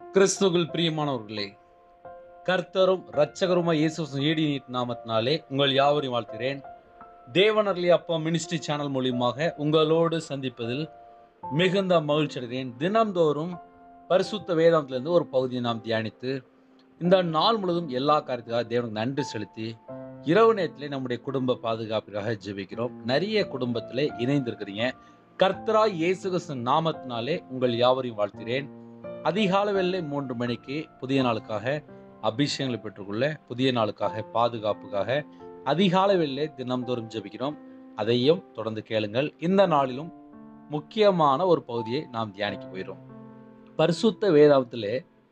கிறிஸ்துவில் பிரியமானவர்களே கர்த்தரும் இரட்சகருமாய் இயேசு ஏடி நீட் நாமத்தினாலே உங்கள் யாவரையும் வாழ்த்துகிறேன் தேவனர்லி அப்பா மினிஸ்ட்ரி சேனல் மூலியமாக உங்களோடு சந்திப்பதில் மிகுந்த மகிழ்ச்சி அடைகிறேன் தினம்தோறும் பரிசுத்த வேதாந்தத்திலிருந்து ஒரு பகுதியை நாம் தியானித்து இந்த நாள் முழுவதும் எல்லா காரியத்துக்காக தேவனுக்கு நன்றி செலுத்தி இரவு நேரத்திலே நம்முடைய குடும்ப பாதுகாப்பிற்காக ஜெபிக்கிறோம் நிறைய குடும்பத்திலே இணைந்திருக்கிறீங்க கர்த்தராய் இயேசு கிறிஸ்து நாமத்தினாலே உங்கள் யாவரையும் வாழ்த்துகிறேன் அதிகால வேளை மூன்று மணிக்கு புதிய நாளுக்காக அபிஷேகங்களை பெற்றுக்கொள்ள புதிய நாளுக்காக பாதுகாப்புக்காக அதிகால வேளை தினம்தோறும் ஜெபிக்கிறோம் அதையும் தொடர்ந்து கேளுங்கள் இந்த நாளிலும் முக்கியமான ஒரு பகுதியை நாம் தியானிக்க போகிறோம் பரிசுத்த வேதாந்தத்திலே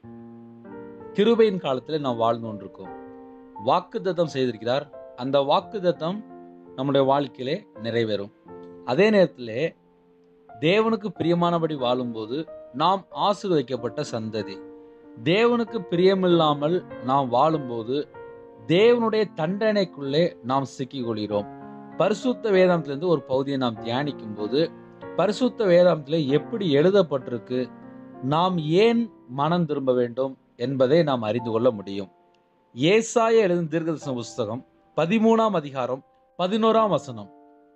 கிருபையின் காலத்திலே நாம் வாழ்ந்து கொண்டிருக்கோம் வாக்குத்தத்தம் செய்திருக்கிறார் அந்த வாக்குத்தத்தம் நம்முடைய வாழ்க்கையிலே நிறைவேறும் அதே நேரத்திலே தேவனுக்கு பிரியமானபடி வாழும்போது நாம் ஆசீர்வதிக்கப்பட்ட சந்ததி தேவனுக்கு பிரியமில்லாமல் நாம் வாழும்போது தேவனுடைய தண்டனைக்குள்ளே நாம் சிக்கிக் கொள்கிறோம் பரிசுத்த வேதாந்தத்திலிருந்து ஒரு பகுதியை நாம் தியானிக்கும் போது பரிசுத்த வேதாந்தத்திலே எப்படி எழுதப்பட்டிருக்கு நாம் ஏன் மனம் திரும்ப வேண்டும் என்பதை நாம் அறிந்து கொள்ள முடியும் ஏசாய எழுதும் தீர்க்கதரிசன புஸ்தகம் பதிமூணாம் அதிகாரம் பதினோராம் வசனம்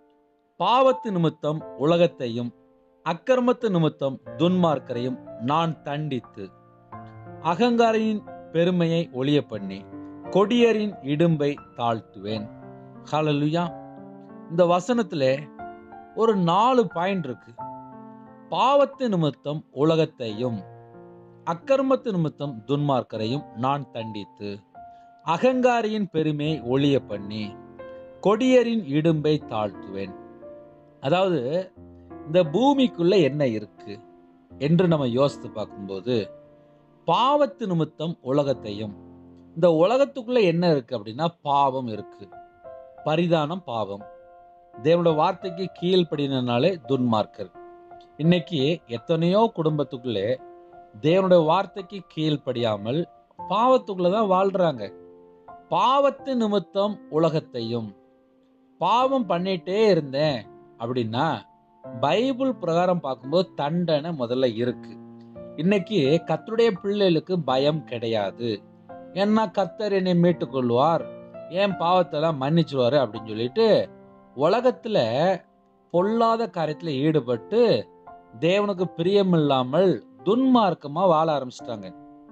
பாவத்து நிமித்தம் உலகத்தையும் அக்கிரமத்து நிமித்தம் துன்மார்க்கரையும் நான் தண்டித்து அகங்காரியின் பெருமையை ஒளிய பண்ணி கொடியரின் இடும்பை தாழ்த்துவேன் ஹalleluya இந்த வசனத்திலே ஒரு நாலு பாயிண்ட் இருக்கு பாவத்து நிமித்தம் உலகத்தையும் அக்கிரமத்து நிமித்தம் துன்மார்க்கரையும் நான் தண்டித்து அகங்காரியின் பெருமையை ஒளிய பண்ணி கொடியரின் இடும்பை தாழ்த்துவேன் அதாவது இந்த பூமிக்குள்ள என்ன இருக்கு என்று நம்ம யோசித்து பார்க்கும்போது பாவத்து நிமித்தம் உலகத்தையும் இந்த உலகத்துக்குள்ள என்ன இருக்கு அப்படின்னா பாவம் இருக்கு பரிதானம் பாவம் தேவனோட வார்த்தைக்கு கீழ்ப்படினாலே துன்மார்க்கர் இன்னைக்கு எத்தனையோ குடும்பத்துக்குள்ளே தேவனுடைய வார்த்தைக்கு கீழ்ப்படியாமல் பாவத்துக்குள்ள தான் வாழ்றாங்க பாவத்து நிமித்தம் உலகத்தையும் பாவம் பண்ணிட்டே இருந்தேன் அப்படின்னா பைபிள் பிரகாரம் பார்க்கும்போது தண்டனை முதல்ல இருக்கு இன்னைக்கு கத்தருடைய பிள்ளைகளுக்கு பயம் கிடையாது ஏன்னா கத்தர் என்னை மீட்டுக் கொள்வார் ஏன் பாவத்தெல்லாம் மன்னிச்சுவாரு அப்படின்னு சொல்லிட்டு உலகத்துல பொல்லாத காரியத்துல ஈடுபட்டு தேவனுக்கு பிரியமில்லாமல் துன்மார்க்கமா வாழ ஆரம்பிச்சிட்டாங்க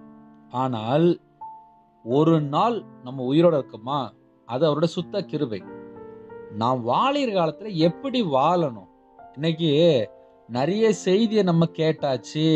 ஆனால் ஒரு நாள் நம்ம உயிரோட இருக்கோமா அது அவரோட சுத்த கிருபை நாம் வாழிற காலத்துல எப்படி வாழணும் இன்னைக்கு நிறைய செய்தியை நம்ம கேட்டாச்சு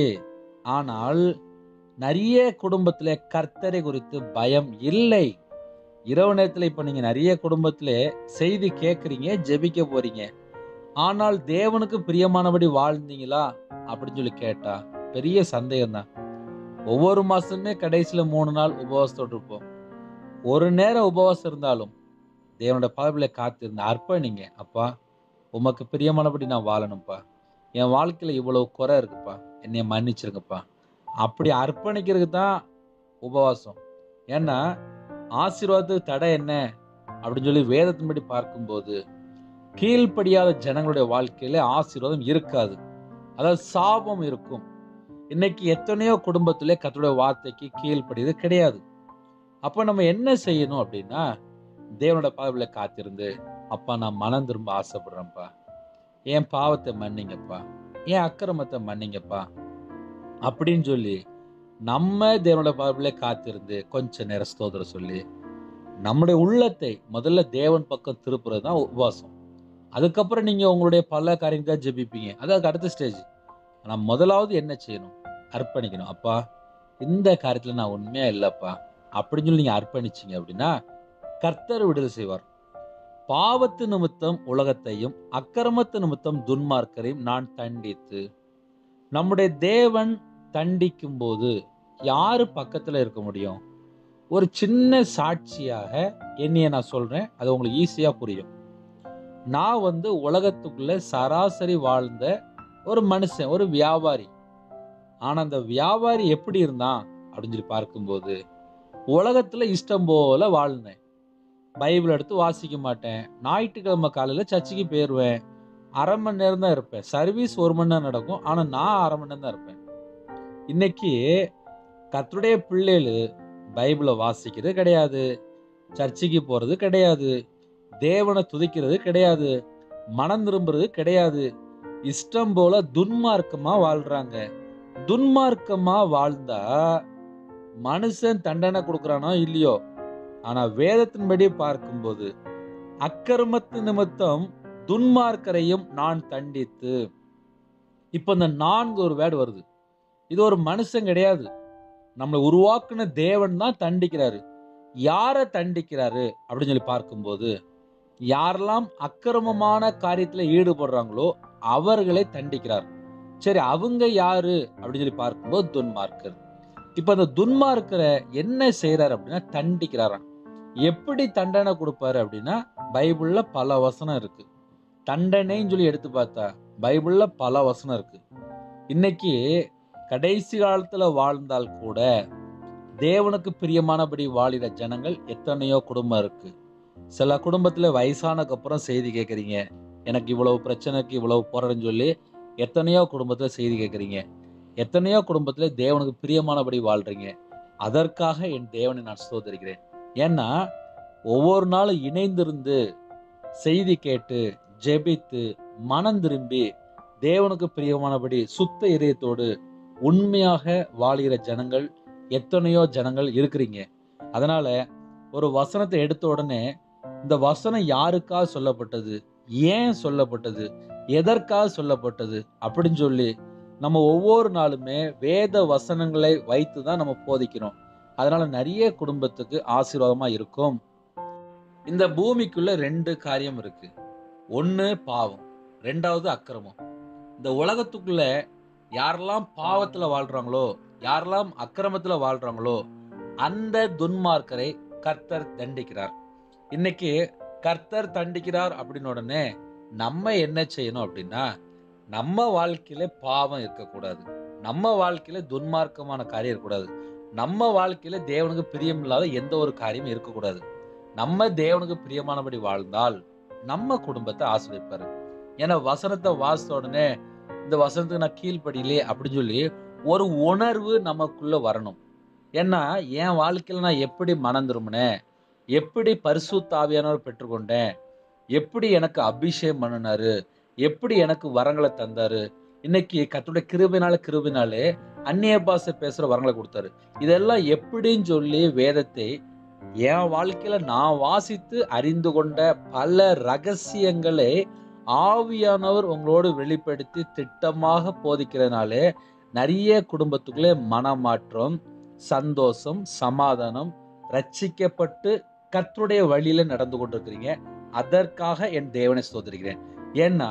ஆனால் நிறைய குடும்பத்துல கர்த்தரை குறித்து பயம் இல்லை இரவு நேரத்துல இப்ப நீங்க நிறைய குடும்பத்துல செய்தி கேட்குறீங்க ஜெபிக்க போறீங்க ஆனால் தேவனுக்கு பிரியமானபடி வாழ்ந்தீங்களா அப்படின்னு சொல்லி கேட்டா பெரிய சந்தேகம் தான் ஒவ்வொரு மாசமே கடைசியில மூணு நாள் உபவாசத்தோடு இருப்போம் ஒரு நேரம் உபவாசம் இருந்தாலும் தேவனோட பதவியில காத்திருந்த அர்ப்பணிங்க அப்பா உமக்கு பிரியமானபடி நான் வாழணும்ப்பா என் வாழ்க்கையில இவ்வளவு குறை இருக்குப்பா என்னைய மன்னிச்சிருங்கப்பா அப்படி அர்ப்பணிக்கிறதுக்கு தான் உபவாசம் ஏன்னா ஆசீர்வாதத்துக்கு தடை என்ன அப்படின்னு சொல்லி வேதத்தின்படி பார்க்கும்போது கீழ்ப்படியாத ஜனங்களுடைய வாழ்க்கையில ஆசீர்வாதம் இருக்காது அதாவது சாபம் இருக்கும் இன்னைக்கு எத்தனையோ குடும்பத்திலே கத்தருடைய வார்த்தைக்கு கீழ்ப்படியது கிடையாது அப்போ நம்ம என்ன செய்யணும் அப்படின்னா தேவனோட பாதையில காத்திருந்து அப்பா நான் மனம் திரும்ப ஆசைப்படுறேன்ப்பா என் பாவத்தை மன்னிங்கப்பா என் அக்கிரமத்தை மன்னிங்கப்பா அப்படின்னு சொல்லி நம்ம தேவனோட பாதையில காத்திருந்து கொஞ்ச நேரம் ஸ்தோத்திரம் சொல்லி நம்முடைய உள்ளத்தை முதல்ல தேவன் பக்கம் திருப்புறது தான் உபவாசம் அதுக்கப்புறம் நீங்க உங்களுடைய பல காரியங்களுக்காக ஜெபிப்பீங்க அதுக்கு அடுத்த ஸ்டேஜ் ஆனா முதலாவது என்ன செய்யணும் அர்ப்பணிக்கணும் அப்பா இந்த காரியத்துல நான் உண்மையா இல்லப்பா அப்படின்னு சொல்லி நீங்க அர்ப்பணிச்சீங்க அப்படின்னா கர்த்தர் விடுதலை செய்வார் பாவத்து நிமித்தம் உலகத்தையும் அக்கிரமத்து நிமித்தம் துன்மார்க்கரையும் நான் தண்டித்து நம்முடைய தேவன் தண்டிக்கும் போது யாரு பக்கத்துல இருக்க முடியும் ஒரு சின்ன சாட்சியாக என்னைய நான் சொல்றேன் அது உங்களுக்கு ஈஸியா புரியும் நான் வந்து உலகத்துக்குள்ள சராசரி வாழ்ந்த ஒரு மனுஷன் ஒரு வியாபாரி ஆனா அந்த வியாபாரி எப்படி இருந்தான் அப்படின்னு சொல்லி பார்க்கும்போது உலகத்துல இஷ்டம் போல வாழ்ந்தேன் பைபிள் எடுத்து வாசிக்க மாட்டேன் ஞாயிற்றுக்கிழமை காலையில சர்ச்சுக்கு போயிடுவேன் அரை மணி நேரம் தான் இருப்பேன் சர்வீஸ் ஒரு மணி நேரம் நடக்கும் ஆனா நான் அரை மணி நேரம் தான் இருப்பேன் இன்னைக்கு கர்த்தருடைய பிள்ளைகள் பைபிளை வாசிக்கிறது கிடையாது சர்ச்சுக்கு போறது கிடையாது தேவனை துதிக்கிறது கிடையாது மனம் திரும்புறது கிடையாது இஷ்டம் போல துன்மார்க்கமா வாழ்றாங்க துன்மார்க்கமா வாழ்ந்தா மனுஷன் தண்டனை கொடுக்கறானோ இல்லையோ ஆனா வேதத்தின்படி பார்க்கும்போது அக்கிரமத்து நிமித்தம் துன்மார்க்கரையும் நான் தண்டித்து இப்ப இந்த நான்கு ஒரு வேர்டு வருது இது ஒரு மனுஷன் கிடையாது நம்மளை உருவாக்குன தேவன் தான் தண்டிக்கிறாரு யாரை தண்டிக்கிறாரு அப்படின்னு சொல்லி பார்க்கும்போது யாரெல்லாம் அக்கிரமமான காரியத்துல ஈடுபடுறாங்களோ அவர்களை தண்டிக்கிறார் சரி அவங்க யாரு அப்படின்னு சொல்லி பார்க்கும்போது துன்மார்க்கர் இப்ப அந்த துன்மார்க்கரை என்ன செய்யறாரு அப்படின்னா தண்டிக்கிறாராம் எப்படி தண்டனை கொடுப்பாரு அப்படின்னா பைபிள்ல பல வசனம் இருக்கு தண்டனைன்னு சொல்லி எடுத்து பார்த்தா பைபிள்ல பல வசனம் இருக்கு இன்னைக்கு கடைசி காலத்துல வாழ்ந்தால் கூட தேவனுக்கு பிரியமானபடி வாழிற ஜனங்கள் எத்தனையோ குடும்பம் இருக்கு சில குடும்பத்துல வயசானக்கு அப்புறம் செய்தி கேட்குறீங்க எனக்கு இவ்வளவு பிரச்சனைக்கு இவ்வளவு போறேன்னு சொல்லி எத்தனையோ குடும்பத்துல செய்தி கேட்குறீங்க எத்தனையோ குடும்பத்துல தேவனுக்கு பிரியமானபடி வாழ்றீங்க அதற்காக என் தேவனை நான் ஸ்தோத்தரிக்கிறேன் ஏன்னா ஒவ்வொரு நாளும் இணைந்திருந்து செய்தி கேட்டு ஜெபித்து மனம் திரும்பி தேவனுக்கு பிரியமானபடி சுத்த இதயத்தோடு உண்மையாக வாழுகிற ஜனங்கள் எத்தனையோ ஜனங்கள் இருக்கிறீங்க அதனால ஒரு வசனத்தை எடுத்த உடனே இந்த வசனம் யாருக்காக சொல்லப்பட்டது ஏன் சொல்லப்பட்டது எதற்காக சொல்லப்பட்டது அப்படின்னு சொல்லி நம்ம ஒவ்வொரு நாளுமே வேத வசனங்களை வைத்து தான் நம்ம போதிக்கிறோம் அதனால நிறைய குடும்பத்துக்கு ஆசீர்வாதமா இருக்கும் இந்த பூமிக்குள்ள ரெண்டு காரியம் இருக்கு ஒண்ணு பாவம் ரெண்டாவது அக்கிரமம் இந்த உலகத்துக்குள்ள யாரெல்லாம் பாவத்துல வாழ்றாங்களோ யாரெல்லாம் அக்கிரமத்துல வாழ்றாங்களோ அந்த துன்மார்க்கரை கர்த்தர் தண்டிக்கிறார் இன்னைக்கு கர்த்தர் தண்டிக்கிறார் அப்படின்னு உடனே நம்ம என்ன செய்யணும் அப்படின்னா நம்ம வாழ்க்கையில பாவம் இருக்கக்கூடாது நம்ம வாழ்க்கையில துன்மார்க்கமான காரியம் இருக்கக்கூடாது நம்ம வாழ்க்கையில தேவனுக்கு பிரியம் இல்லாத எந்த ஒரு காரியமும் இருக்கக்கூடாது நம்ம தேவனுக்கு பிரியமானபடி வாழ்ந்தால் நம்ம குடும்பத்தை ஆசிரியப்பாரு ஏன்னா வசனத்தை வாசித்த உடனே இந்த வசனத்துக்கு நான் கீழ்ப்படியிலே அப்படின்னு சொல்லி ஒரு உணர்வு நமக்குள்ள வரணும் ஏன்னா என் வாழ்க்கையில நான் எப்படி மனம் திரும்பினேன் எப்படி பரிசுத்தாவியானவர் பெற்றுக்கொண்டேன் எப்படி எனக்கு அபிஷேகம் பண்ணினாரு எப்படி எனக்கு வரங்களை தந்தாரு இன்னைக்கு கத்துடைய கிருபினால கிருபினாலே அந்நிய பாஷை பேசுற வரங்களை கொடுத்தாரு இதெல்லாம் எப்படின்னு சொல்லி வேதத்தை என் வாழ்க்கையில நான் வாசித்து அறிந்து கொண்ட பல ரகசியங்களை ஆவியானவர் உங்களோடு வெளிப்படுத்தி திட்டமாக போதிக்கிறதுனாலே நிறைய குடும்பத்துக்குள்ளே மனமாற்றம் சந்தோஷம் சமாதானம் ரட்சிக்கப்பட்டு கர்த்தருடைய வழியில நடந்து கொண்டிருக்கிறீங்க அதற்காக என் தேவனை ஸ்தோத்திரிக்கிறேன் ஏன்னா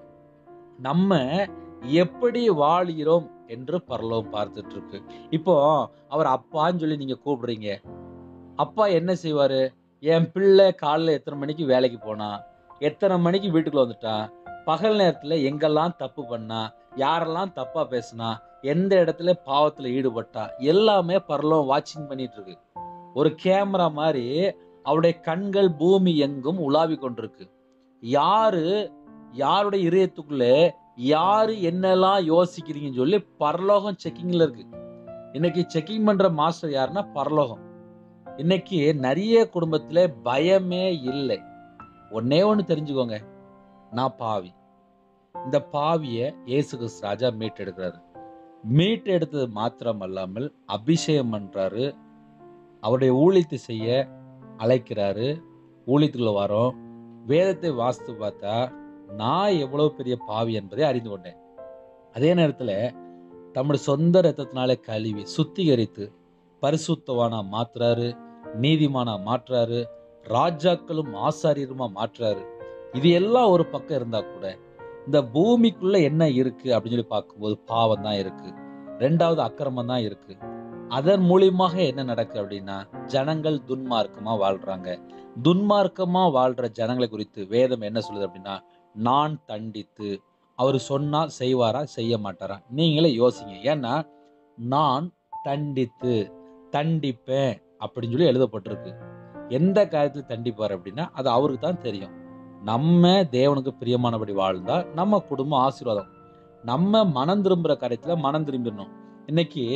நம்ம எப்படி வாழ்கிறோம் என்று பரலோகம் பார்த்துட்டு இருக்கு இப்போ அவர் அப்பான்னு சொல்லி நீங்க கூப்பிடுறீங்க அப்பா என்ன செய்வாரு என் பிள்ளை காலைல எத்தனை மணிக்கு வேலைக்கு போனா எத்தனை மணிக்கு வீட்டுக்குள்ள வந்துட்டான் பகல் நேரத்துல எங்கெல்லாம் தப்பு பண்ணா யாரெல்லாம் தப்பா பேசினா எந்த இடத்துல பாவத்துல ஈடுபட்டா எல்லாமே பரலோகம் வாட்சிங் பண்ணிட்டு இருக்கு ஒரு கேமரா மாதிரி அவருடைய கண்கள் பூமி எங்கும் உலாவி கொண்டிருக்கு யாரு யாருடைய இதயத்துக்குள்ளே யாரு என்னெல்லாம் யோசிக்கிறீங்கன்னு சொல்லி பரலோகம் செக்கிங்ல இருக்கு இன்னைக்கு செக்கிங் பண்ற மாஸ்டர் யாருன்னா பரலோகம் இன்னைக்கு நிறைய குடும்பத்துல பயமே இல்லை ஒன்னே ஒன்று தெரிஞ்சுக்கோங்க நான் பாவி இந்த பாவிய இயேசு கிறிஸ்து ராஜா மீட்டெடுக்கிறாரு மீட்டெடுத்தது மாத்திரம் அல்லாமல் அபிஷேகம் பண்றாரு அவருடைய ஊழியத்தை செய்ய அழைக்கிறாரு ஊழியத்துக்குள்ள வரோம் வேதத்தை வாசித்து பார்த்தா நான் எவ்வளவு பெரிய பாவி என்பதை அறிந்து கொண்டேன் அதே நேரத்துல தம்முடைய சொந்த ரத்தத்தினாலே கழுவி சுத்திகரித்து பரிசுத்தவானா மாத்துறாரு நீதிமானா மாற்றுறாரு ராஜாக்களும் ஆசாரியருமா மாற்றுறாரு இது எல்லாம் ஒரு பக்கம் இருந்தா கூட இந்த பூமிக்குள்ள என்ன இருக்கு அப்படின்னு சொல்லி பார்க்கும்போது பாவம் தான் இருக்கு ரெண்டாவது அக்கிரமம் தான் இருக்கு அதன் மூலியமாக என்ன நடக்கு அப்படின்னா ஜனங்கள் துன்மார்க்கமா வாழ்றாங்க துன்மார்க்கமா வாழ்ற ஜனங்களை குறித்து வேதம் என்ன சொல்லுது அப்படின்னா நான் தண்டித்து அவர் சொன்னா செய்வாரா செய்ய மாட்டாரா நீங்களே யோசிங்க ஏன்னா நான் தண்டித்து தண்டிப்பேன் அப்படின்னு சொல்லி எழுதப்பட்டிருக்கு எந்த காரியத்தில் தண்டிப்பார் அப்படின்னா அது அவருக்கு தான் தெரியும் நம்ம தேவனுக்கு பிரியமானபடி வாழ்ந்தா நம்ம குடும்பம் ஆசீர்வாதம் நம்ம மனம் திரும்புற காரியத்துல மனம் திரும்பிடணும் இன்னைக்கு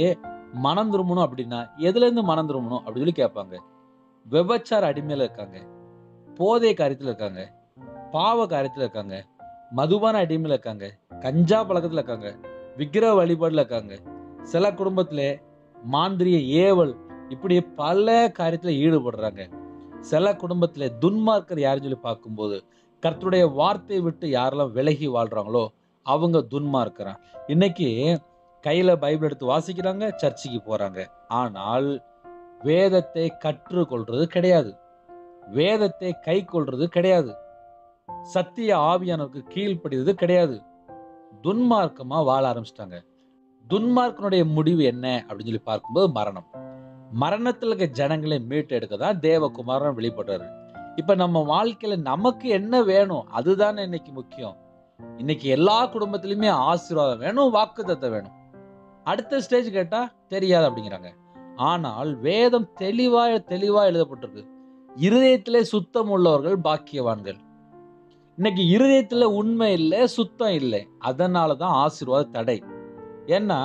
மனம் திரும்பணும் அப்படின்னா எதுல இருந்து மனம் திரும்பணும் அப்படின்னு சொல்லி கேட்பாங்க விபச்சார அடிமையில இருக்காங்க போதை காரியத்துல இருக்காங்க பாவ காரியத்துல இருக்காங்க மதுபான அடிமையில இருக்காங்க கஞ்சா பழக்கத்துல இருக்காங்க விக்கிரக வழிபாடுல இருக்காங்க சில குடும்பத்துல மாந்திரிய ஏவல் இப்படி பல காரியத்துல ஈடுபடுறாங்க சில குடும்பத்துல துன்மார்க்கர் யாருன்னு சொல்லி பார்க்கும்போது கர்த்தருடைய வார்த்தையை விட்டு யாரெல்லாம் விலகி வாழ்றாங்களோ அவங்க துன்மார்க்கறான் இன்னைக்கு கையில பைபிள் எடுத்து வாசிக்கிறாங்க சர்ச்சுக்கு போறாங்க ஆனால் வேதத்தை கற்றுக்கொள்றது கிடையாது வேதத்தை கை கொள்றது கிடையாது சத்திய ஆவியானவருக்கு கீழ்ப்படிறது கிடையாது துன்மார்க்கமா வாழ ஆரம்பிச்சிட்டாங்க துன்மார்க்கனுடைய முடிவு என்ன அப்படின்னு சொல்லி பார்க்கும்போது மரணம் மரணத்துல இருக்க ஜனங்களை மீட்டு எடுக்க தான் தேவகுமாரன் வெளிப்படுறாரு இப்ப நம்ம வாழ்க்கையில நமக்கு என்ன வேணும் அதுதானே இன்னைக்கு முக்கியம் இன்னைக்கு எல்லா குடும்பத்திலுமே ஆசீர்வாதம் வேணும் வாக்குத்தத்தம் வேணும் அடுத்த ஸ்டேஜ் கேட்டா தெரியாது அப்படிங்கிறாங்க ஆனால் வேதம் தெளிவா தெளிவா எழுதப்பட்டிருக்கு இருதயத்திலே சுத்தம் உள்ளவர்கள் பாக்கியவான்கள் இன்னைக்கு இருதயத்துல உண்மை இல்லை சுத்தம் இல்லை அதனால தான் ஆசீர்வாத தடை ஏன்னா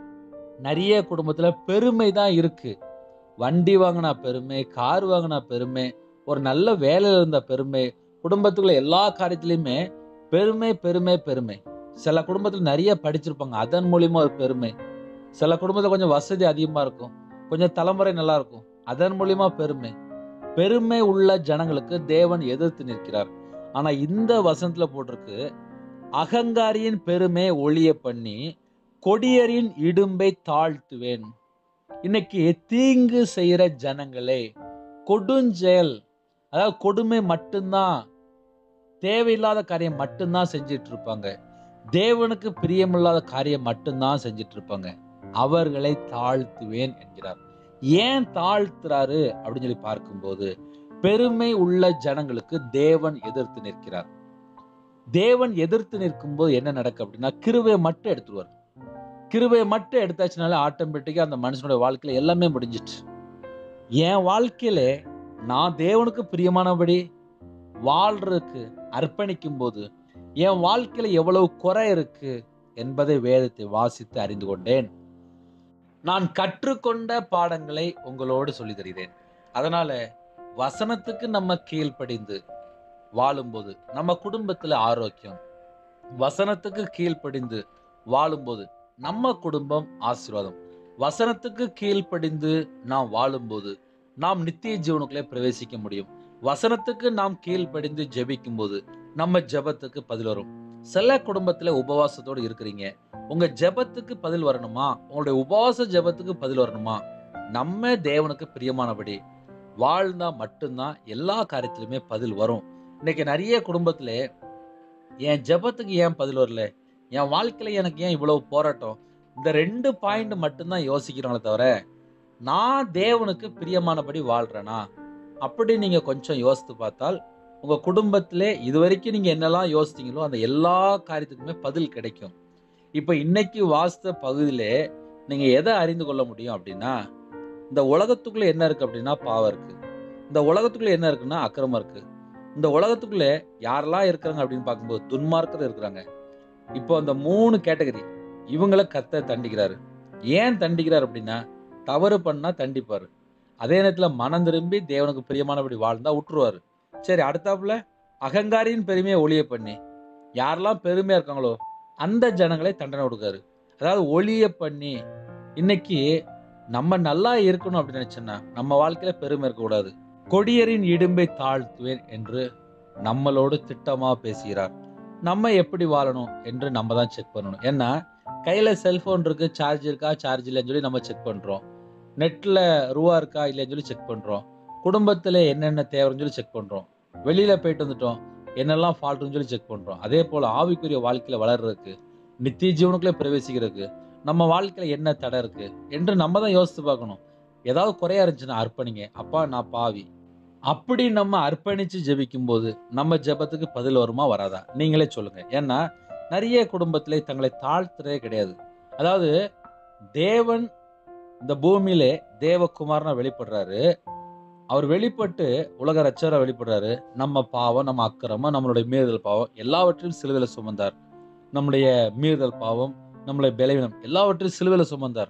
நிறைய குடும்பத்துல பெருமை தான் இருக்கு வண்டி வாங்கினா பெருமை கார் வாங்கினா பெருமை ஒரு நல்ல வேலையில இருந்த பெருமை குடும்பத்துக்குள்ள எல்லா காரியத்திலையுமே பெருமை பெருமை பெருமை சில குடும்பத்துல நிறைய படிச்சிருப்பாங்க அதன் மூலியமா ஒரு பெருமை சில குடும்பத்துல கொஞ்சம் வசதி அதிகமா இருக்கும் கொஞ்சம் தலைமுறை நல்லா இருக்கும் அதன் மூலியமா பெருமை பெருமை உள்ள ஜனங்களுக்கு தேவன் எதிர்த்து நிற்கிறார் ஆனா இந்த வசனத்துல போட்டிருக்கு அகங்காரியின் பெருமை ஒளிய பண்ணி கொடியரின் இடும்பை தாழ்த்துவேன் இன்னைக்கு தீங்கு செய்யற ஜனங்களே கொடுஞ்செயல் அதாவது கொடுமை மட்டும்தான் தேவையில்லாத காரியம் மட்டும்தான் செஞ்சிட்டு இருப்பாங்க தேவனுக்கு பிரியமில்லாத காரியம் மட்டும்தான் செஞ்சிட்டு இருப்பாங்க அவர்களை தாழ்த்துவேன் என்கிறார் ஏன் தாழ்த்துறாரு அப்படின்னு சொல்லி பார்க்கும்போது பெருமை உள்ள ஜனங்களுக்கு தேவன் எதிர்த்து நிற்கிறார் தேவன் எதிர்த்து நிற்கும்போது என்ன நடக்கும் அப்படின்னா கிருபையை மட்டும் எடுத்துருவார் கிருபையை மட்டும் எடுத்தாச்சுனால ஆட்டோமேட்டிக்கா அந்த மனுஷனுடைய வாழ்க்கையில எல்லாமே முடிஞ்சிட்டு என் வாழ்க்கையில நான் தேவனுக்கு பிரியமானபடி வாழ்றதுக்கு அர்ப்பணிக்கும் போது என் வாழ்க்கையில எவ்வளவு குறை இருக்கு என்பதை வேதத்தை வாசித்து அறிந்து கொண்டேன் நான் கற்றுக்கொண்ட பாடங்களை உங்களோடு சொல்லி தருகிறேன் அதனால வசனத்துக்கு நம்ம கீழ்ப்படிந்து வாழும்போது நம்ம குடும்பத்துல ஆரோக்கியம் வசனத்துக்கு கீழ்ப்படிந்து வாழும்போது நம்ம குடும்பம் ஆசீர்வாதம் வசனத்துக்கு கீழ்ப்படிந்து நாம் வாழும்போது நாம் நித்திய ஜீவனுக்குள்ளே பிரவேசிக்க முடியும் வசனத்துக்கு நாம் கீழ்ப்படிந்து ஜெபிக்கும் போது நம்ம ஜெபத்துக்கு பதில் வரும் சில குடும்பத்துல உபவாசத்தோடு இருக்கிறீங்க உங்க ஜெபத்துக்கு பதில் வரணுமா உங்களுடைய உபவாச ஜெபத்துக்கு பதில் வரணுமா நம்ம தேவனுக்கு பிரியமானபடி வாழ்ந்தா மட்டும்தான் எல்லா காரியத்திலுமே பதில் வரும் இன்னைக்கு நிறைய குடும்பத்துல என் ஜெபத்துக்கு ஏன் பதில் வரல என் வாழ்க்கையில எனக்கு ஏன் இவ்வளவு போராட்டம் இந்த ரெண்டு பாயிண்ட் மட்டும்தான் யோசிக்கிறாங்களே தவிர நான் தேவனுக்கு பிரியமானபடி வாழ்றேனா அப்படி நீங்க கொஞ்சம் யோசித்து பார்த்தால் உங்க குடும்பத்திலே இது வரைக்கும் நீங்க என்னெல்லாம் யோசித்தீங்களோ அந்த எல்லா காரியத்துக்குமே பதில் கிடைக்கும் இப்போ இன்னைக்கு வாஸ்த பகுதியிலே நீங்க எதை அறிந்து கொள்ள முடியும் அப்படின்னா இந்த உலகத்துக்குள்ள என்ன இருக்கு அப்படின்னா பாவம் இருக்கு இந்த உலகத்துக்குள்ள என்ன இருக்குன்னா அக்கிரமம் இருக்கு இந்த உலகத்துக்குள்ள யாரெல்லாம் இருக்கிறாங்க அப்படின்னு பார்க்கும்போது துன்மார்க்கர் இருக்கிறாங்க இப்போ அந்த மூணு கேட்டகரி இவங்கள கத்த தண்டிக்கிறாரு ஏன் தண்டிக்கிறார் அப்படின்னா தவறு பண்ணா தண்டிப்பாரு அதே நேரத்தில் மனம் திரும்பி தேவனுக்கு பிரியமானபடி வாழ்ந்தா விட்டுருவாரு சரி அடுத்தாப்புல அகங்காரியின் பெருமையை ஒளிய பண்ணி யாரெல்லாம் பெருமையா இருக்காங்களோ அந்த ஜனங்களை தண்டனை கொடுக்காரு அதாவது ஒளிய பண்ணி இன்னைக்கு நம்ம நல்லா இருக்கணும் அப்படின்னு நினைச்சோன்னா நம்ம வாழ்க்கையில பெருமை இருக்கக்கூடாது கொடியரின் இடும்பை தாழ்த்துவேன் என்று நம்மளோடு திட்டமா பேசுகிறார் நம்ம எப்படி வாழணும் என்று நம்ம தான் செக் பண்ணணும் ஏன்னா கையில செல்போன் இருக்கு சார்ஜ் இருக்கா சார்ஜ் இல்லைன்னு சொல்லி நம்ம செக் பண்றோம் நெட்ல ரூபா இருக்கா இல்லைன்னு சொல்லி செக் பண்றோம் குடும்பத்துல என்னென்ன தேவைன்னு சொல்லி செக் பண்றோம் வெளியில போயிட்டு வந்துட்டோம் என்னெல்லாம் ஃபால்ட்னு சொல்லி செக் பண்றோம் அதே போல ஆவிக்குரிய வாழ்க்கையில வளர்றதுக்கு நித்திய ஜீவனுக்குள்ளே பிரவேசிக்கிறதுக்கு நம்ம வாழ்க்கையில என்ன தடை இருக்கு என்று நம்ம தான் யோசித்து பார்க்கணும் ஏதாவது குறையா இருந்துச்சுன்னா அர்ப்பணிங்க அப்பா நான் பாவி அப்படி நம்ம அர்ப்பணிச்சு ஜெபிக்கும் போது நம்ம ஜெபத்துக்கு பதில் வருமா வராதா நீங்களே சொல்லுங்க ஏன்னா நிறைய குடும்பத்திலே தங்களை தாழ்த்துறதே கிடையாது அதாவது தேவன் இந்த பூமியிலே தேவகுமாரனா வெளிப்படுறாரு அவர் வெளிப்பட்டு உலக ரச்சரா வெளிப்படுறாரு நம்ம பாவம் நம்ம அக்கிரமம் நம்மளுடைய மீறுதல் பாவம் எல்லாவற்றையும் சிலுவையில் சுமந்தார் நம்முடைய மீறுதல் பாவம் நம்மளுடைய பலவீனம் எல்லாவற்றையும் சிலுவையில் சுமந்தார்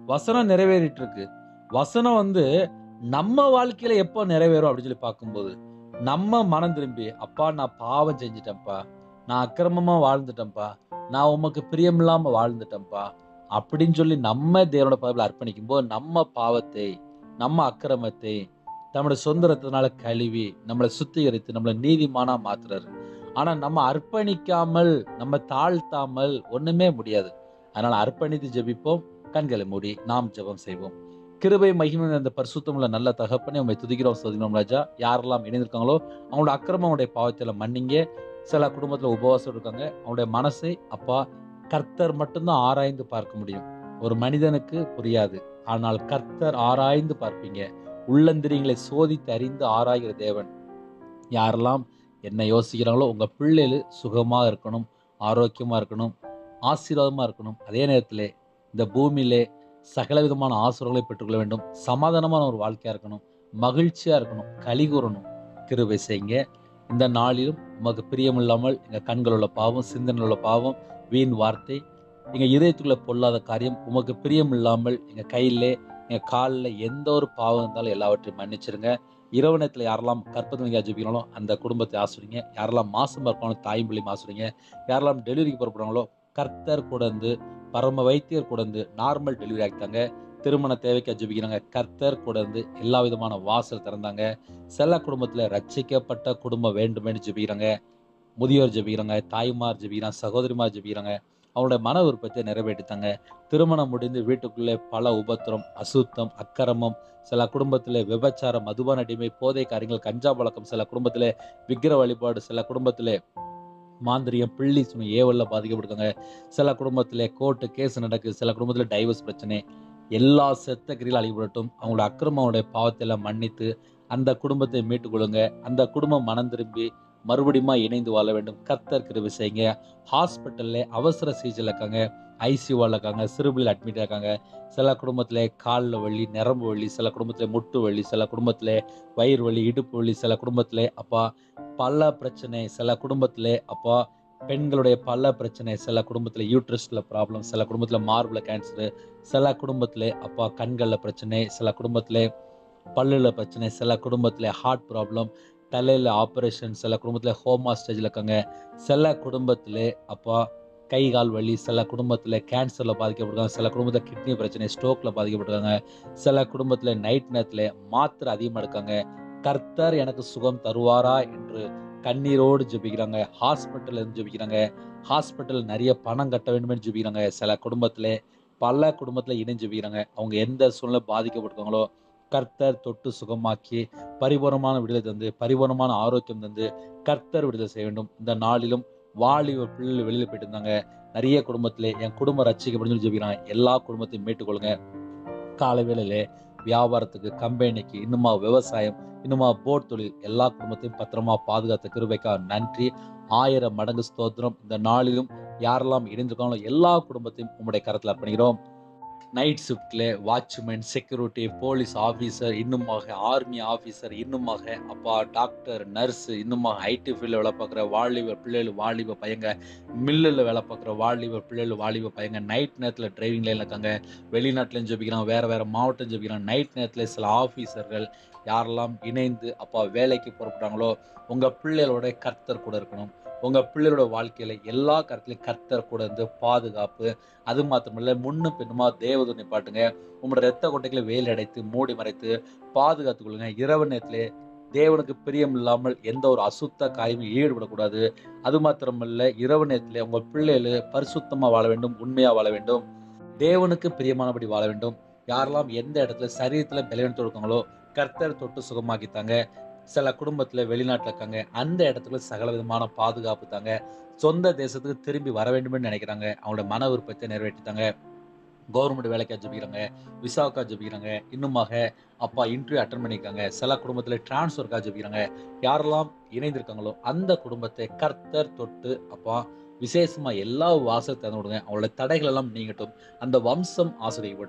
வசனம் நிறைவேறிட்டு இருக்கு வசனம் வந்து நம்ம வாழ்க்கையில எப்போ நிறைவேறும் அப்படின்னு சொல்லி பார்க்கும்போது நம்ம மனம் திரும்பி அப்பா நான் பாவம் செஞ்சிட்டேன்ப்பா நான் அக்கிரமமா வாழ்ந்துட்டேன்ப்பா நான் உமக்கு பிரியமில்லாம வாழ்ந்துட்டேன்ப்பா அப்படின்னு சொல்லி நம்ம தேவனோட பதவியில் அர்ப்பணிக்கும் போது நம்ம பாவத்தை நம்ம அக்கிரமத்தை நம்மளுடைய சொந்த ரத்தத்தினால கழுவி நம்மளை சுத்திகரித்து நம்மளை நீதிமானா மாத்துறாரு ஆனா நம்ம அர்ப்பணிக்காமல் நம்ம தாழ்த்தாமல் ஒண்ணுமே முடியாது அதனால அர்ப்பணித்து ஜெபிப்போம் கண்களை மூடி நாம் ஜெபம் செய்வோம் கிருபை மகிமை அந்த பரிசுத்தமுள்ள நல்ல தகப்பனே உண்மை துதிக்கிறோம் சோதிக்கிறோம் ராஜா யாரெல்லாம் இணைந்திருக்காங்களோ அவங்களோட அக்கிரமங்களுடைய பாவத்தில மன்னிங்க சில குடும்பத்துல உபவாசம் இருக்காங்க அவங்களுடைய மனசை அப்பா கர்த்தர் மட்டும்தான் ஆராய்ந்து பார்க்க முடியும் ஒரு மனிதனுக்கு புரியாது ஆனால் கர்த்தர் ஆராய்ந்து பார்ப்பீங்க உள்ளந்திரியங்களை சோதித்து அறிந்து ஆராய்கிற தேவன் யாரெல்லாம் என்ன யோசிக்கிறாங்களோ உங்க பிள்ளைகள் சுகமா இருக்கணும் ஆரோக்கியமா இருக்கணும் ஆசீர்வாதமா இருக்கணும் அதே நேரத்திலே இந்த பூமியிலே சகல விதமான ஆசீர்வாதங்களை பெற்றுக்கொள்ள வேண்டும் சமாதானமான ஒரு வாழ்க்கையா இருக்கணும் மகிழ்ச்சியா இருக்கணும் களி கூறணும் கிருபை செய்யுங்க இந்த நாளிலும் உமக்கு பிரியமில்லாமல் எங்க கண்கள் உள்ள பாவம் சிந்தனை உள்ள பாவம் வீண் வார்த்தை எங்க இதயத்துக்குள்ள பொல்லாத காரியம் உமக்கு பிரியம் இல்லாமல் எங்க கையிலே எங்க காலில் எந்த ஒரு பாவம் இருந்தாலும் எல்லாவற்றையும் மன்னிச்சிருங்க இரவு நேரத்தில் யாரெல்லாம் கற்பனை ஜெபிக்கிறாங்களோ அந்த குடும்பத்தை ஆசிரிங்க யாரெல்லாம் மாசமா இருக்காங்களோ தாயும் பிள்ளையும் ஆசிரிங்க யாரெல்லாம் டெலிவரிக்கு புறப்படுறாங்களோ கர்த்தர் கூட இருந்து பரம வைத்தியர் கூட இருந்து நார்மல் டெலிவரி ஆக்கிட்டாங்க திருமண தேவைக்கு ஜெபிக்கிறாங்க கர்த்தர் கூட இருந்து எல்லா விதமான வாசல் திறந்தாங்க சில குடும்பத்துல ரட்சிக்கப்பட்ட குடும்பம் வேண்டுமேனு ஜெபிக்கிறாங்க முதியோர் ஜெபிக்கிறாங்க தாய்மார் ஜெபிக்கிறாங்க சகோதரிமார் ஜெபிக்கிறாங்க அவங்களோட மன விருப்பத்தை நிறைவேற்றித்தாங்க திருமணம் முடிந்து வீட்டுக்குள்ளே பல உபத்திரம் அசுத்தம் அக்கிரமம் சில குடும்பத்தில் விபச்சாரம் மதுபான அடிமை போதை காரியங்கள் கஞ்சா பழக்கம் சில குடும்பத்தில் விக்கிர வழிபாடு சில குடும்பத்தில் மாந்திரியம் பிள்ளி சுமை ஏவல்ல பாதிக்கப்பட்டிருக்காங்க சில குடும்பத்தில் கோர்ட்டு கேஸ் நடக்குது சில குடும்பத்தில் டைவர்ஸ் பிரச்சனை எல்லா செத்த கிரியில் அழிபடட்டும் அவங்களோட அக்கிரமோடைய பாவத்தை எல்லாம் மன்னித்து அந்த குடும்பத்தை மீட்டுக் கொள்ளுங்க அந்த குடும்பம் மனம் திரும்பி மறுபடியும் இணைந்து வாழ வேண்டும் கத்தர் கிருபை செய்யுங்க ஹாஸ்பிட்டல்ல அவசர சிகிச்சையில் இருக்காங்க ஐசியூவில் இருக்காங்க சிறுபில் அட்மிட் இருக்காங்க சில குடும்பத்தில் காலில் வலி நரம்பு வலி சில குடும்பத்தில் முட்டு வலி சில குடும்பத்தில் வயிறு வலி இடுப்பு வலி சில குடும்பத்தில் அப்பா பல பிரச்சனை சில குடும்பத்தில் அப்பா பெண்களுடைய பல பிரச்சனை சில குடும்பத்தில் யூட்ரஸில் ப்ராப்ளம் சில குடும்பத்தில் மார்பில் கேன்சரு சில குடும்பத்தில் அப்பா கண்களில் பிரச்சனை சில குடும்பத்தில் பல்லில் பிரச்சனை சில குடும்பத்தில் ஹார்ட் ப்ராப்ளம் தலையில் ஆப்ரேஷன் சில குடும்பத்தில் ஹோமா ஸ்டேஜில் இருக்காங்க சில குடும்பத்தில் அப்பா கை கால் வலி சில குடும்பத்தில் கேன்சரில் பாதிக்கப்பட்டிருக்காங்க சில குடும்பத்தில் கிட்னி பிரச்சனை ஸ்ட்ரோக்கில் பாதிக்கப்பட்டிருக்காங்க சில குடும்பத்தில் நைட் நேரத்தில் மாத்திரை அதிகமாக எடுக்காங்க கர்த்தர் எனக்கு சுகம் தருவாரா என்று கண்ணீரோடு ஜெபிக்கிறாங்க ஹாஸ்பிட்டல் இருந்து ஜெபிக்கிறாங்க ஹாஸ்பிட்டல் நிறைய பணம் கட்ட வேண்டுமே ஜெபிக்கிறாங்க சில குடும்பத்தில் பல குடும்பத்தில் இணைஞ்சு ஜெபிக்கிறாங்க அவங்க எந்த சூழ்நிலை பாதிக்கப்பட்டிருக்காங்களோ கர்த்தர் தொட்டு சுகமாக்கி பரிபூர்ணமான விடுதலை தந்து பரிபூர்ணமான ஆரோக்கியம் தந்து கர்த்தர் விடுதலை செய்ய வேண்டும் இந்த நாளிலும் வாலிப பிள்ளைகள் வெளியில் போயிட்டு இருந்தாங்க நிறைய குடும்பத்திலே என் குடும்பம் ரட்சிக்கப்படும் சொல்லி ஜெபிக்கிறாங்க எல்லா குடும்பத்தையும் மீட்டுக்கொள்ளுங்க காலை வேளையிலே வியாபாரத்துக்கு கம்பெனிக்கு இன்னுமா விவசாயம் இன்னுமா போட் தொழில் எல்லா குடும்பத்தையும் பத்திரமா பாதுகாத்த கிருபைக்கா நன்றி ஆயிரம் மடங்கு ஸ்தோத்திரம் இந்த நாளிலும் யாரெல்லாம் இணைந்திருக்காங்களோ எல்லா குடும்பத்தையும் உங்களுடைய கரத்தில் அர்ப்பணிக்கிறோம் நைட் ஷிஃப்ட்ல வாட்ச்மேன் செக்யூரிட்டி போலீஸ் ஆஃபீஸர் இன்னுமாக ஆர்மி ஆஃபீஸர் இன்னுமாக அப்பா டாக்டர் நர்ஸ் இன்னுமாக ஐடி ஃபீல்டில் வேலை பார்க்குற வாலிப பிள்ளைகள் வாலிப பையங்க மில்லில் வேலை பார்க்குற வாலிப பிள்ளைகள் வாலிப பையங்க நைட் நேரத்தில் டிரைவிங் லைனில் இருக்காங்க வெளிநாட்டிலையும் ஜெபிக்கிறாங்க வேறு வேறு மாவட்டம் ஜெபிக்கிறாங்க நைட் நேரத்தில் சில ஆஃபீஸர்கள் யாரெல்லாம் இணைந்து அப்பா வேலைக்கு புறப்பட்டாங்களோ உங்கள் பிள்ளைகளோட கர்த்தர் கூட இருக்கணும் உங்கள் பிள்ளைகளோட வாழ்க்கையில் எல்லா கருத்துலையும் கர்த்தர் கூட இருந்து பாதுகாப்பு அது மாத்திரமல்ல முன்னும் பின்னுமா தேவதுனை பாட்டுங்க உங்களோட ரத்த கொட்டைகளை வேலி அடைத்து மூடி மறைத்து பாதுகாத்துக் கொள்ளுங்க இரவு நேரத்திலே தேவனுக்கு பிரியம் இல்லாமல் எந்த ஒரு அசுத்த காரியமும் ஈடுபடக்கூடாது அது மாத்திரமல்ல இரவு நேரத்திலே உங்க பிள்ளைகள் பரிசுத்தமா வாழ வேண்டும் உண்மையா வாழ வேண்டும் தேவனுக்கு பிரியமானபடி வாழ வேண்டும் யாரெல்லாம் எந்த இடத்துல சரீரத்துல பலவீனத்தோடு இருக்காங்களோ கர்த்தர் தொட்டு சுகமாக்கித்தாங்க சில குடும்பத்துல வெளிநாட்டுல இருக்காங்க அந்த இடத்துல சகல விதமான பாதுகாப்பு தாங்க சொந்த தேசத்துக்கு திரும்பி வர வேண்டும்னு நினைக்கிறாங்க அவங்களோட மன விருப்பத்தை நிறைவேற்றித்தாங்க கவர்மெண்ட் வேலைக்காக ஜெபிக்கிறாங்க விசாவுக்காக ஜெபிக்கிறாங்க இன்னுமாக அப்பா இன்டர்வியூ அட்டன் பண்ணியிருக்காங்க சில குடும்பத்தில் டிரான்ஸ்ஃபருக்காக ஜெபிக்கிறாங்க யாரெல்லாம் இணைந்திருக்காங்களோ அந்த குடும்பத்தை கர்த்தர் தொட்டு அப்பா விசேஷமா எல்லா வாசல் திறந்து விடுங்க அவங்களோட தடைகள் எல்லாம் நீங்கட்டும் அந்த வம்சம் ஆசிரியப்பட்டும்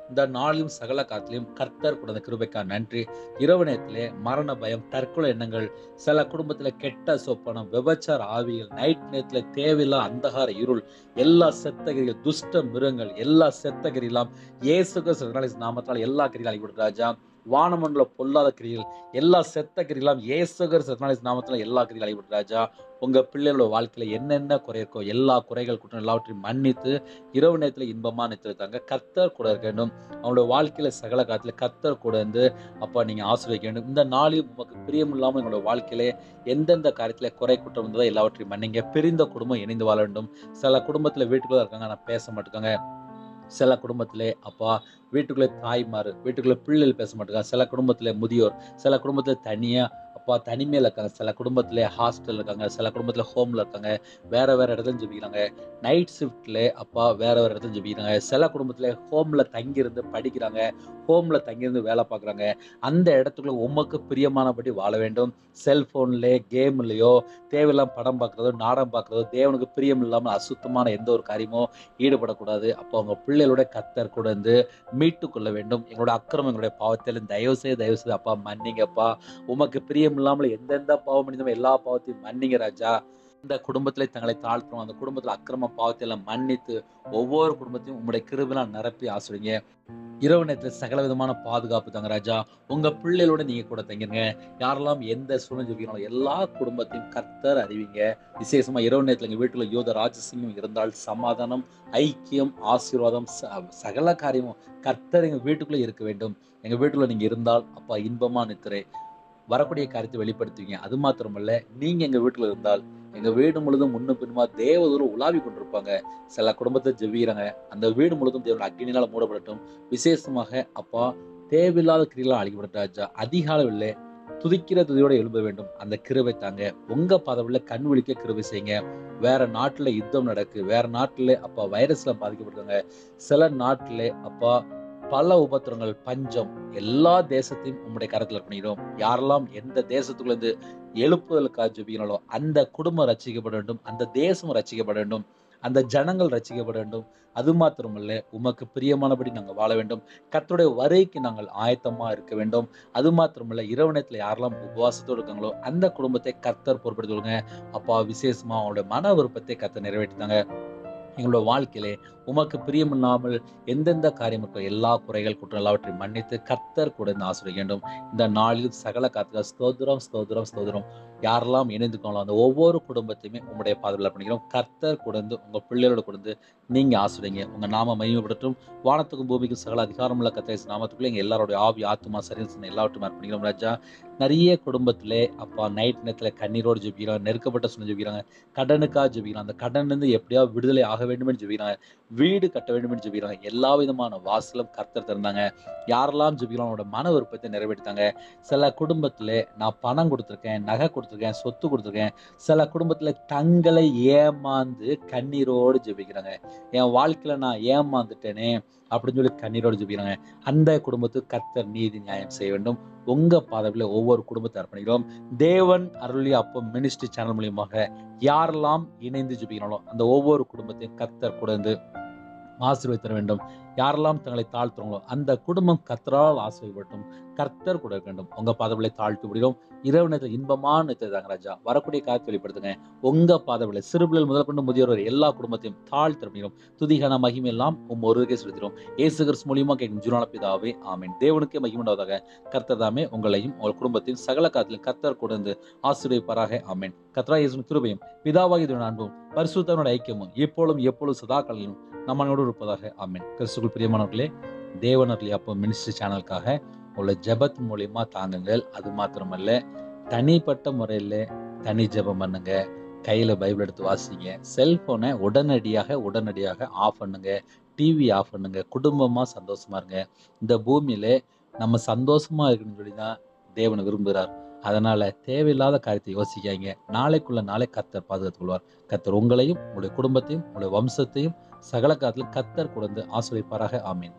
இந்த நாளிலும் சகல காலத்திலும் கர்த்தர் கொடுத்த கிருபைக்கா நன்றி இரவு நேரத்திலே மரண பயம் தற்கொலை எண்ணங்கள் சில குடும்பத்துல கெட்ட சொப்பனம் விபச்சார ஆவிகள் நைட் நேரத்துல தேவையில்லா அந்தகார இருள் எல்லா செத்தகிரிகள் துஷ்ட மிருகங்கள் எல்லா செத்தகிரிலாம் இயேசுக நாமத்தால் எல்லா கிரிகளாகி கொடுத்து ராஜா வானமண்டல பொல்லாத கிரிகள் எல்லா செத்த கிரிகளாம் இயேசுகர் சத்னாலிஸ் நாமத்துல எல்லா கிரிகளாகி கொடுத்து ராஜா உங்க பிள்ளைகளோட வாழ்க்கையில என்னென்ன குறை இருக்கோ எல்லா குறைகள் குற்றம் எல்லாவற்றையும் மன்னித்து இரவு நேரத்துல இன்பமா நிறுத்தாங்க கர்த்தர் கூட இருக்க வேண்டும் அவங்களோட வாழ்க்கையில சகல காலத்துல கர்த்தர் கூட இருந்து அப்பா நீங்க ஆசிர்வதிக்க வேண்டும் இந்த நாளில் உமக்கு பிரியம் இல்லாமல் எங்களோட வாழ்க்கையில எந்தெந்த காரியத்துல குறை குற்றம் இருந்ததோ எல்லாவற்றையும் மன்னிங்க பிரிந்த குடும்பம் இணைந்து வாழ வேண்டும் சில குடும்பத்துல வீட்டுக்குள்ள இருக்காங்க ஆனா பேச மாட்டேங்காங்க சில குடும்பத்திலே அப்பா வீட்டுக்குள்ளே தாய்மார் வீட்டுக்குள்ளே பிள்ளைகள் பேச மாட்டேங்காங்க சில குடும்பத்திலே முதியோர் சில குடும்பத்தில் தனியாக அப்பா தனிமையில் இருக்காங்க சில குடும்பத்தில் ஹாஸ்டல் இருக்காங்க சில குடும்பத்தில் ஹோமில் இருக்காங்க வேற வேற இடத்துல ஜெபிக்கிறாங்க நைட் ஷிஃப்ட்ல அப்பா வேற வேற இடத்துல ஜெபிக்கிறாங்க சில குடும்பத்தில் ஹோமில் தங்கியிருந்து படிக்கிறாங்க ஹோமில் தங்கியிருந்து வேலை பார்க்குறாங்க அந்த இடத்துக்குள்ள உமக்கு பிரியமானபடி வாழ வேண்டும் செல்ஃபோன்ல கேம்லையோ தேவையில்லாம படம் பார்க்குறதோ நாடகம் பார்க்குறதோ தேவனுக்கு பிரியம் இல்லாமல் அசுத்தமான எந்த ஒரு காரியமோ ஈடுபடக்கூடாது அப்போ அவங்க பிள்ளைகளோட கத்தர் கூட இருந்து மீட்டு கொள்ள வேண்டும் எங்களோட அக்கிரமம் எங்களுடைய பாவத்தில் தயவு செய்து தயவு செய்து அப்பா மன்னிங்கப்பா உமக்கு பிரியம் இல்லாமல் எந்தெந்த பாவம் பண்ணியிருந்தோமோ எல்லா பாவத்தையும் மன்னிங்க ராஜா இந்த குடும்பத்திலே தங்களை தாழ்த்துறோம் அந்த குடும்பத்தில் அக்கிரம பாவத்தை எல்லாம் மன்னித்து ஒவ்வொரு குடும்பத்தையும் உங்களுடைய கிருபெல்லாம் நிரப்பி ஆசிரிங்க இரவு நேரத்தில் சகல விதமான பாதுகாப்பு தாங்க ராஜா உங்க பிள்ளைகளோட நீங்க கூட தங்கிருங்க யாரெல்லாம் எந்த சூழ்நிலை ஜெபிக்கிறாங்களோ எல்லா குடும்பத்தையும் கர்த்தர் அறிவிங்க விசேஷமா இரவு நேரத்தில் எங்க வீட்டுல யோத ராஜசிங்கம் இருந்தால் சமாதானம் ஐக்கியம் ஆசீர்வாதம் ச- சகல காரியமும் கர்த்தர் எங்க வீட்டுக்குள்ள இருக்க வேண்டும் எங்க வீட்டுக்குள்ள நீங்க இருந்தால் அப்பா இன்பமா நிற்கிறே வரக்கூடிய காரியத்தை வெளிப்படுத்துவீங்க அது மாத்திரமல்ல நீங்க எங்க வீட்டுல இருந்தால் எங்க வீடு முழுதும் முன்ன பின்னுமா தேவதூரம் உலாவி கொண்டிருப்பாங்க சில குடும்பத்தை ஜெபிக்கிறாங்க அந்த வீடு முழுதும் தேவன் அக்னினால மூடப்படட்டும் விசேஷமாக அப்பா தேவையில்லாத கிரிகளால் அழிக்கப்பட்ட ராஜா அதிகாலவில் துதிக்கிற துதியோட எழும்ப வேண்டும் அந்த கிருவை தாங்க உங்க பதவியில் கண் விழிக்க கிருவை செய்யுங்க வேற நாட்டுல யுத்தம் நடக்கு வேற நாட்டுல அப்பா வைரஸ்ல பாதிக்கப்பட்டிருக்காங்க சில நாட்டுல அப்பா பல உபத்திரங்கள் பஞ்சம் எல்லா தேசத்தையும் உம்முடைய கரத்தில் பண்ணிக்கிறோம் யாரெல்லாம் எந்த தேசத்துக்குள்ள இருந்து எழுப்புதலுக்காக ஜெபிக்கிறாங்களோ அந்த குடும்பம் ரட்சிக்கப்பட வேண்டும் அந்த தேசம் ரட்சிக்கப்பட வேண்டும் அந்த ஜனங்கள் ரட்சிக்கப்பட வேண்டும் அது மாத்திரமல்ல உமக்கு பிரியமானபடி நாங்கள் வாழ வேண்டும் கர்த்தருடைய வரைக்கு நாங்கள் ஆயத்தமா இருக்க வேண்டும் அது மாத்திரமல்ல இரவு நேரத்துல யாரெல்லாம் உபவாசத்தோடு இருக்காங்களோ அந்த குடும்பத்தை கர்த்தர் பொறுப்படுத்துவாங்க அப்பா விசேஷமா அவங்களோட மன விருப்பத்தை கர்த்தர் நிறைவேற்றித்தாங்க எங்களோட வாழ்க்கையிலே உமக்கு பிரியமில்லாமல் எந்தெந்த காரியம் இருக்கோ எல்லா குறைகள் குற்றம் எல்லாவற்றையும் மன்னித்து கர்த்தர் கூட இருந்து ஆசிரிய வேண்டும் இந்த நாளில் சகல காத்துக்க ஸ்தோத்திரம் ஸ்தோத்திரம் ஸ்தோத்திரம் யாரெல்லாம் இணைந்துக்கோங்களோ அந்த ஒவ்வொரு குடும்பத்தையுமே உங்களுடைய பாதுகாப்பு பண்ணிக்கிறோம் கர்த்தர் கொடுந்து உங்க பிள்ளைகளோட கொடுந்து நீங்க ஆசிரியங்க உங்க நாம மகிமைப்படட்டும் வானத்துக்கும் பூமிக்கும் சகல அதிகாரமுள்ள கத்தேஸ் நாமத்துக்குள்ள எங்க எல்லாருடைய ஆவி ஆத்துமா சரீரம் எல்லாவற்றையும் அர்ப்பணிக்கிறோம் ராஜா நிறைய குடும்பத்திலே அப்பா நைட் நேரத்துல கண்ணீரோடு ஜெபிக்கிறாங்க நெருக்கப்பட்ட சொன்ன ஜெபிக்கிறாங்க கடனுக்காக ஜெபிக்கிறாங்க அந்த கடன் இருந்து எப்படியாவது விடுதலை ஆக வேண்டும் என்று ஜெபிக்கிறாங்க வீடு கட்ட வேண்டும் என்று ஜெபிக்கிறாங்க எல்லா விதமான வாசலும் கர்த்தர் திறந்தாங்க யாரெல்லாம் ஜெபிக்கிறாங்க அவனோட மன விருப்பத்தை நிறைவேற்றித்தாங்க சில குடும்பத்துல நான் பணம் கொடுத்துருக்கேன் நகை கொடுத்துருக்கேன் சொத்து கொடுத்துருக்கேன் சில குடும்பத்துல தங்களை ஏமாந்து கண்ணீரோடு ஜெபிக்கிறாங்க என் வாழ்க்கையில நான் ஏமாந்துட்டேனே அப்படின்னு சொல்லி கண்ணீரோடு ஜெபிக்கிறாங்க அந்த குடும்பத்துக்கு கர்த்தர் நீதி நியாயம் செய்ய வேண்டும் உங்க பாதவில் ஒவ்வொரு குடும்பத்தை அர்ப்பணிக்கிறோம் தேவன் அருளி அப்போ மினிஸ்ட்ரி சேனல் மூலியமாக யாரெல்லாம் இணைந்து ஜெபிக்கிறாங்களோ அந்த ஒவ்வொரு குடும்பத்தையும் கர்த்தர் கூட இருந்து ஆசீர்வதித்தர வேண்டும் யாரெல்லாம் தங்களை தாழ்த்துறாங்களோ அந்த குடும்பம் கர்த்தரால் ஆசீர்வப்பட்டும் கர்த்தர் கூட இருக்க வேண்டும் உங்க பாதவிலை தாழ்த்து விடுகிறோம் இரவு நேரத்தில் இன்பமான நிறுத்தாங்க ராஜா வரக்கூடிய காத்து வெளிப்படுத்துங்க உங்க பாதவிலை சிறுபிள்ளைகள் முதல் கொண்டு முதியோர் வரை எல்லா குடும்பத்தையும் தாழ்த்திடும் துதிகான மகிமை எல்லாம் உம் ஒருவருக்கே செலுத்திடும் இயேசு கிறிஸ்து மூலியமா கேட்கும் ஜீவனான பிதாவே ஆமென் தேவனுக்கே மகிமுண்டாவதாக கர்த்தர் தாமே உங்களையும் உங்கள் குடும்பத்தையும் சகல காத்திலும் கர்த்தர் கொடுந்து ஆசீர்வதிப்பாராக ஆமென் கர்த்தரா இயேசு கிருபையும் பிதாவாகி அன்பும் பரிசுத்தவனோட ஐக்கியமும் எப்பொழுதும் எப்பொழுதும் சதா காலிலும் நம்மளோடு இருப்பதாக ஆமென் கிறிஸ்துக்குள் பிரியமானவர்களே தேவனர்லி அப்போ மினிஸ்ட்ரி சேனலுக்காக உள்ள ஜெபத் மூலியமா தாங்குங்கள் அது மாத்திரமல்ல தனிப்பட்ட முறையில் தனி ஜெபம் பண்ணுங்க கையில் பைபிள் எடுத்து வாசிங்க செல்போனை உடனடியாக உடனடியாக ஆஃப் பண்ணுங்க டிவி ஆஃப் பண்ணுங்க குடும்பமா சந்தோஷமா இருங்க இந்த பூமியில நம்ம சந்தோஷமா இருக்கணும்னு சொல்லி தான் தேவன் விரும்புகிறார் அதனால தேவையில்லாத காரியத்தை யோசிக்காங்க நாளைக்குள்ள நாளை கத்தர் பாதுகாத்துக் கொள்வார் கத்தர் உங்களையும் உங்களுடைய குடும்பத்தையும் உங்களுடைய வம்சத்தையும் சகல காலத்தில் கத்தர் கொடுத்து ஆசிரியப்பாராக ஆமீன்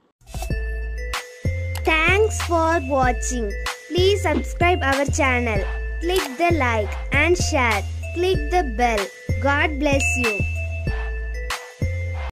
Thanks for watching. Please subscribe our channel. Click the like and share. Click the bell. God bless you.